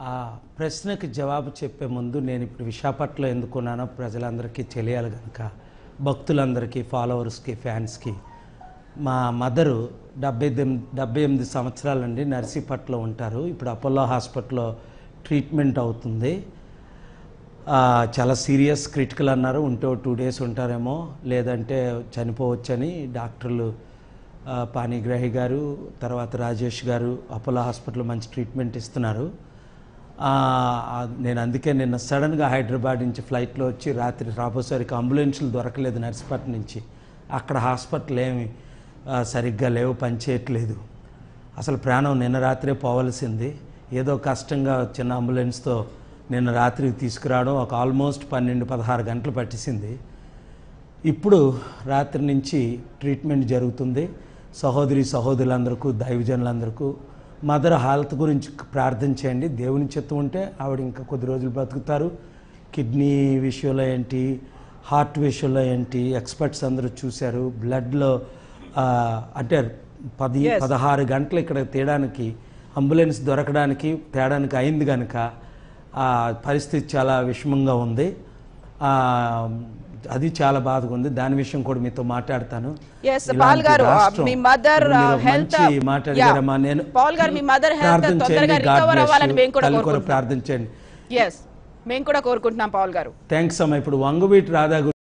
ఆ ప్రశ్నకి జవాబు చెప్పే ముందు నేను ఇప్పుడు విశాఖపట్నంలో ఎందుకున్నానో ప్రజలందరికీ తెలియాలి కనుక భక్తులందరికీ ఫాలోవర్స్కి ఫ్యాన్స్కి మా మదరు డెబ్బై ఎనిమిది డెబ్బై ఎనిమిది సంవత్సరాలండి నర్సీపట్లో ఉంటారు ఇప్పుడు అపోలో హాస్పిటల్లో ట్రీట్మెంట్ అవుతుంది ఆ, చాలా సీరియస్ క్రిటికల్ అన్నారు ఉంటే టూ డేస్ ఉంటారేమో లేదంటే చనిపోవచ్చని డాక్టర్లు ఆ, పాణిగ్రాహి గారు తర్వాత రాజేష్ గారు అపోలో హాస్పిటల్ మంచి ట్రీట్మెంట్ ఇస్తున్నారు ఆ, ఆ, నేను అందుకే నిన్న సడన్గా హైదరాబాద్ నుంచి ఫ్లైట్లో వచ్చి రాత్రి రాబోసరికి అంబులెన్స్లు దొరకలేదు నర్సిపట్నం నుంచి అక్కడ హాస్పిటల్ ఏమి ఆ, సరిగ్గా లేవు పనిచేయట్లేదు అసలు ప్రాణం నిన్న రాత్రే పోవలసింది ఏదో కష్టంగా చిన్న అంబులెన్స్తో నిన్న రాత్రికి తీసుకురావడం ఒక ఆల్మోస్ట్ పన్నెండు పదహారు గంటలు పట్టేసింది ఇప్పుడు రాత్రి నుంచి ట్రీట్మెంట్ జరుగుతుంది సహోదరి సహోదరులందరికీ దైవజనులందరికీ మదర్ హెల్త్ గురించి ప్రార్థన చేయండి దేవుని చిత్తం ఉంటే ఆవిడ ఇంకా కొద్ది రోజులు బ్రతుకుతారు కిడ్నీ విషయంలో ఏంటి హార్ట్ విషయంలో ఏంటి ఎక్స్పర్ట్స్ అందరూ చూశారు బ్లడ్లో అంటే పది పదహారు గంటలు ఇక్కడ తేయడానికి అంబులెన్స్ దొరకడానికి తేడానికి అయింది కనుక ఆ పరిస్థితి చాలా విషమంగా ఉంది ఆ, అది చాలా బాధగా ఉంది దాని విషయం కూడా మీతో మాట్లాడతాను Yes, ఇలాంటి పాల్ గారు, ఆ, రాష్ట్రం, మీ mother, మీరు uh, health, మంచి uh, మాట్లాడారమ్మా yeah. నేను పాల్ గారు, మీ mother health ప్రార్థన తొందరగా చేయండి. God recover bless అవ్వాలని you. మేము కూడా తల్లి కొరకు కోరుకుంటున్నాం. ప్రార్థించండి ఎస్ మేము కూడా కోరుకుంటున్నాం పాల్ గారు థ్యాంక్స్ అమ్మా ఇప్పుడు వంగవీటి రాధా